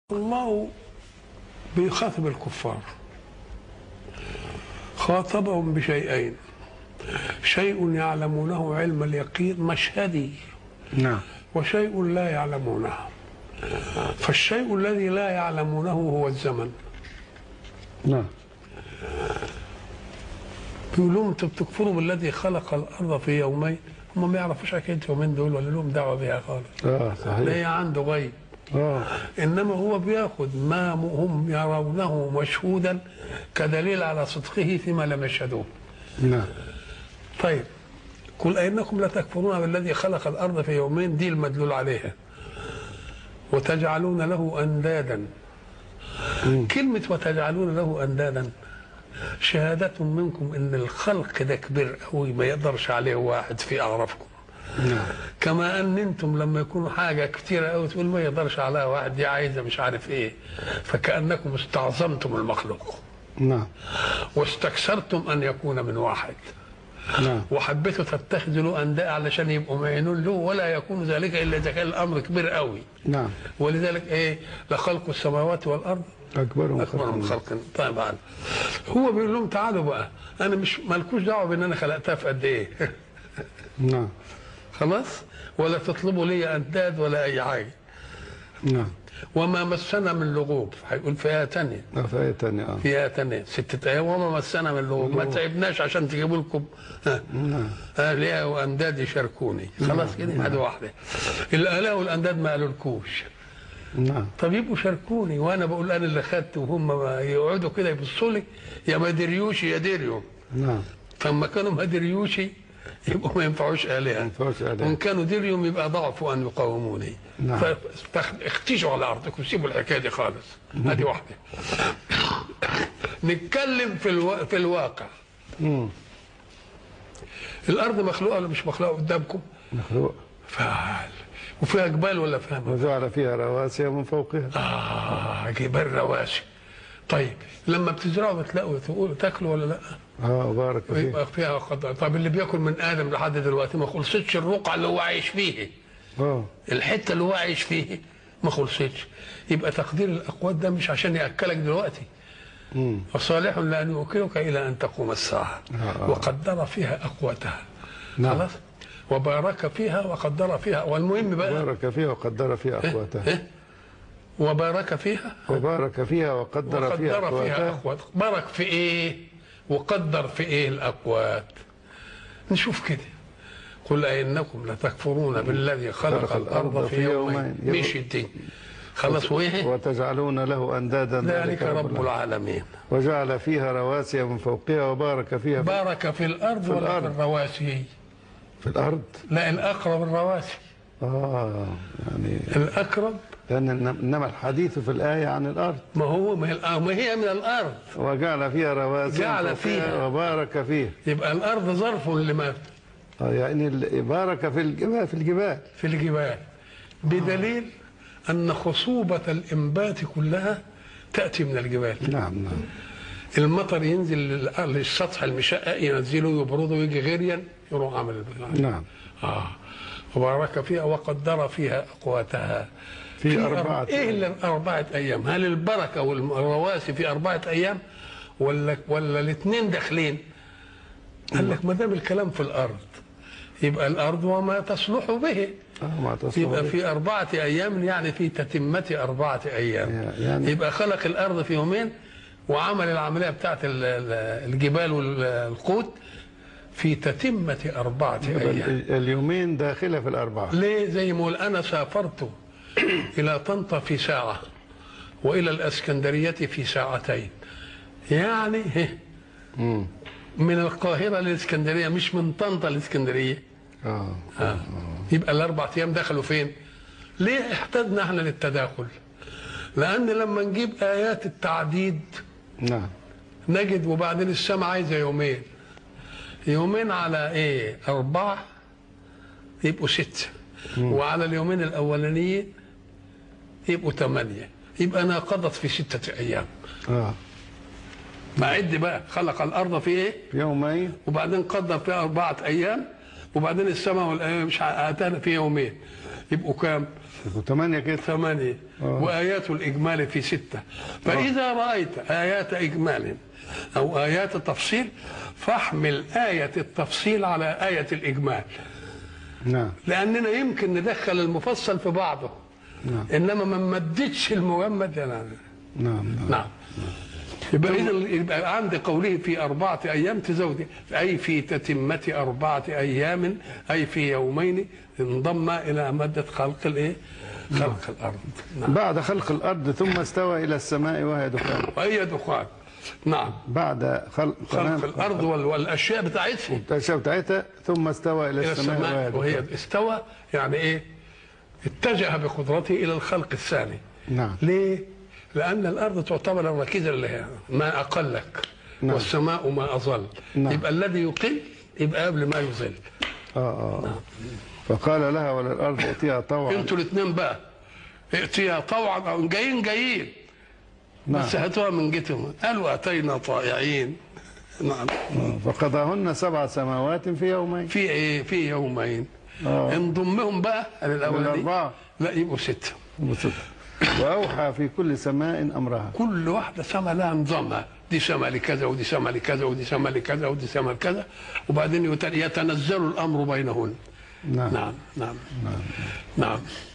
الله بيخاطب الكفار خاطبهم بشيئين شيء يعلمونه علم اليقين مشهدي نعم وشيء لا يعلمونه فالشيء الذي لا يعلمونه هو الزمن نعم بيقول لهم انتوا بتكفروا بالذي خلق الارض في يومين هم ما يعرفوش حكايه يومين دول ولا لهم دعوه بها خالص اه لا صحيح هي عنده غيب اه انما هو بياخذ ما هم يرونه مشهودا كدليل على صدقه فيما لم يشهدوه نعم طيب قل أئنكم لتكفرون بالذي خلق الأرض في يومين دي المدلول عليها وتجعلون له أندادا كلمة وتجعلون له أندادا شهادة منكم إن الخلق ده كبير قوي ما يقدرش عليه واحد في أعرافكم نعم كما ان انتم لما يكون حاجه كتيره قوي تقول ما يقدرش عليها واحد دي عايزه مش عارف ايه فكانكم استعظمتم المخلوق نعم واستكثرتم ان يكون من واحد نعم وحبيتوا تتخذوا له انداء علشان يبقوا معينون له ولا يكون ذلك الا اذا كان الامر كبير قوي نعم ولذلك ايه لخلق السماوات والارض اكبر من اكبر من خلق خلق طبعا هو بيقول لهم تعالوا بقى انا مش مالكوش دعوه بان انا خلقتها في قد ايه نعم خلاص ولا تطلبوا لي انداد ولا اي حاجه نعم وما مسنا من لغوب هيقول في ايه ثانيه آه، في آية تانية اه في ايه ثانيه ستة ايام وما مسنا من لغوب ما تعبناش عشان تجيبوا لكم ها نعم آلهة وأنداد يشاركوني خلاص كده هذه واحدة الآلهة والأنداد ما قالولكوش نعم طب يبقوا شاركوني وأنا بقول أنا اللي خدت وهم ما يقعدوا كده يبصوا لي يا ما دريوشي يا دريو نعم فلما كانوا ما دريوشي يبقوا ما ينفعوش آلهة ما ينفعوش آلهة. وإن كانوا دريهم يبقى ضعفوا أن يقاوموني نعم. فاختشوا على أرضكم سيبوا الحكاية دي خالص هذه واحدة نتكلم في الوا... في الواقع مم. الأرض مخلوقة ولا مش مخلوقة قدامكم؟ مخلوق فعال وفيها جبال ولا فيها مباني؟ وجعل فيها رواسي من فوقها آه جبال رواسي طيب لما بتزرعوا بتلاقوا تقولوا تاكلوا ولا لا؟ اه بارك فيه ويبقى فيها قدر طب اللي بياكل من ادم لحد دلوقتي ما خلصتش الرقعه اللي هو عايش فيه اه الحته اللي هو عايش فيه ما خلصتش يبقى تقدير الاقوات ده مش عشان ياكلك دلوقتي مم. وصالح لان يوكلك الى ان تقوم الساعه آه. وقدر فيها اقواتها نعم. خلاص وبارك فيها وقدر فيها والمهم بقى بارك فيها وقدر فيها اقواتها إيه؟ وبارك فيها وبارك فيها وقدر فيها وقدر فيها اقواتها اقوات بارك في ايه وقدر في ايه الاقوات نشوف كده قل أئنكم لتكفرون بالذي خلق الأرض في يومين يوم- مش الدين خلص وإيه وتجعلون له اندادا ذلك رب العالمين وجعل فيها رواسي من فوقها وبارك فيها في, بارك في الأرض ولا في الأرض. الرواسي في الارض لا الأقرب الرواسي اه يعني الأقرب لان إن- انما الحديث في الايه عن الارض ما هو ما هي الأ- ما هي من الأرض وجعل فيها رواسي من جعل فوقها فيها. وبارك فيه يبقى الأرض ظرف لما آه يعني ال- بارك في الجبال في الجبال في الجبال بدليل أن خصوبة الإنبات كلها تأتي من الجبال نعم نعم المطر ينزل لل- للسطح المشقق ينزله يبرده ويجي غيريا يروح عمل البتاع. نعم اه وبارك فيها وقدر فيها اقواتها في أر- أربعة ايه اللي اربعه ايام هل البركه والرواسي في اربعه ايام ولا ولا الاثنين داخلين قال لك ما دام الكلام في الارض يبقى الارض وما تصلح به اه ما تصلح يبقى به. في أربعة أيام يعني في تتمة أربعة أيام يعني- يبقى خلق الأرض في يومين وعمل العملية بتاعت ال- ال- الجبال والقوت في تتمة أربعة يبقى أيام ال- اليومين داخله في الاربعه ليه زي ما أقول أنا سافرت إلى طنطا في ساعة وإلى الأسكندرية في ساعتين يعني هه، مم. من القاهرة للإسكندرية مش من طنطا للإسكندرية اه آه. يبقى الاربع ايام دخلوا فين؟ ليه احتاجنا احنا للتداخل؟ لان لما نجيب ايات التعديد نعم نجد وبعدين السماء عايزه يومين يومين على ايه؟ اربعه يبقوا سته وعلى اليومين الاولانيين يبقوا ثمانيه يبقى ناقضت في سته ايام اه بعد بقى خلق الارض في ايه؟ في يومين وبعدين قدر فيها أربعة أيام وبعدين السماء والأيام مش اتانا في يومين يبقوا كام؟ وثمانية كده ثمانية وآيات الإجمال في ستة فإذا رأيت آيات إجمال أو آيات تفصيل فاحمل آية التفصيل على آية الإجمال نعم لأننا يمكن ندخل المفصل في بعضه نعم. إنما ما مدتش المجمد يعني نعم نعم نعم يبقى إذا يبقى عند قوله في أربعة أيام تزود أي في تتمة أربعة أيام أي في يومين انضم إلى مادة خلق الإيه؟ خلق الأرض نعم بعد خلق الأرض ثم استوى إلى السماء وهي دخان وهي دخان نعم بعد خلق خلق الأرض وال- والأشياء بتاعتها الأشياء بتاعتها ثم استوى إلى إلى السماء, السماء وهي وهي دخان استوى يعني إيه؟ اتجه بقدرته إلى الخلق الثاني نعم ليه؟ لأن الأرض تعتبر الركيزة اللي هي ما أقلك نعم. والسماء ما أظل نعم. يبقى الذي يقل يبقى قبل ما يظل آه آه فقال لها وللأرض ائتيها طوعا انتوا الاثنين بقى ائتيها طوعا او جايين جايين نعم بس هاتوها من جيتهم قالوا اتينا طائعين نعم آه، فقضاهن سبع سماوات في يومين في ايه في يومين آه. انضمهم بقى الاولاني الأربعة لا يبقوا سته وستة. وأوحى في كل سماء أمرها كل واحده سما لها نظامها دي سما لكذا ودي سما لكذا ودي سما لكذا ودي سما لكذا وبعدين يت- يتنزل الامر بينهن نعم نعم نعم نعم